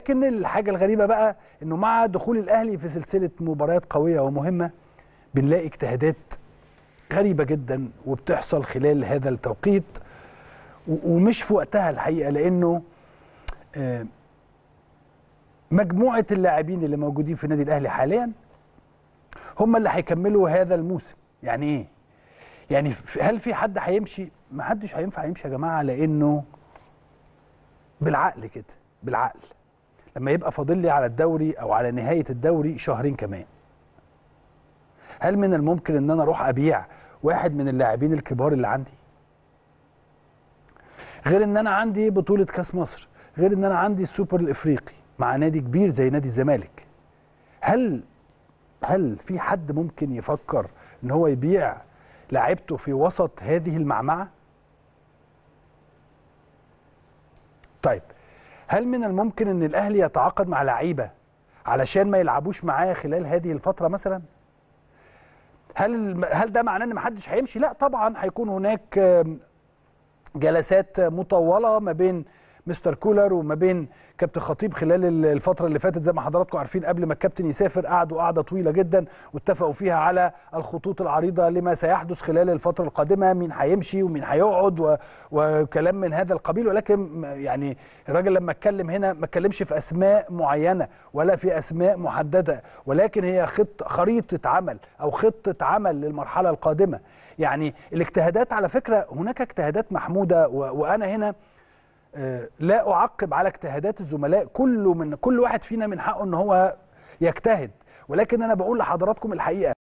لكن الحاجه الغريبه بقى انه مع دخول الاهلي في سلسله مباريات قويه ومهمه بنلاقي اجتهادات غريبه جدا وبتحصل خلال هذا التوقيت و- ومش في وقتها الحقيقه لانه آه، مجموعه اللاعبين اللي موجودين في النادي الاهلي حاليا هم اللي هيكملوا هذا الموسم يعني ايه يعني ف- هل في حد هيمشي ما حدش هينفع يمشي يا جماعه لانه بالعقل كده بالعقل لما يبقى فاضل لي على الدوري او على نهايه الدوري شهرين كمان هل من الممكن ان انا اروح ابيع واحد من اللاعبين الكبار اللي عندي غير ان انا عندي بطوله كاس مصر غير ان انا عندي السوبر الافريقي مع نادي كبير زي نادي الزمالك هل هل في حد ممكن يفكر ان هو يبيع لاعيبته في وسط هذه المعمعه طيب هل من الممكن ان الاهلي يتعاقد مع لعيبه علشان ما يلعبوش معاه خلال هذه الفتره مثلا هل هل ده معناه ان محدش هيمشي لا طبعا هيكون هناك آم، جلسات مطوله ما بين مستر كولر وما بين كابتن خطيب خلال ال- الفتره اللي فاتت زي ما حضراتكم عارفين قبل ما الكابتن يسافر قعدوا قعده طويله جدا واتفقوا فيها على الخطوط العريضه لما سيحدث خلال الفتره القادمه مين هيمشي ومين هيقعد و... وكلام من هذا القبيل ولكن م- يعني الراجل لما اتكلم هنا ما اتكلمش في اسماء معينه ولا في اسماء محدده ولكن هي خط خريطه عمل او خطه عمل للمرحله القادمه يعني الاجتهادات على فكره هناك اجتهادات محموده و... وانا هنا آه، لا اعقب على اجتهادات الزملاء كله من كل واحد فينا من حقه ان هو يجتهد ولكن انا بقول لحضراتكم الحقيقه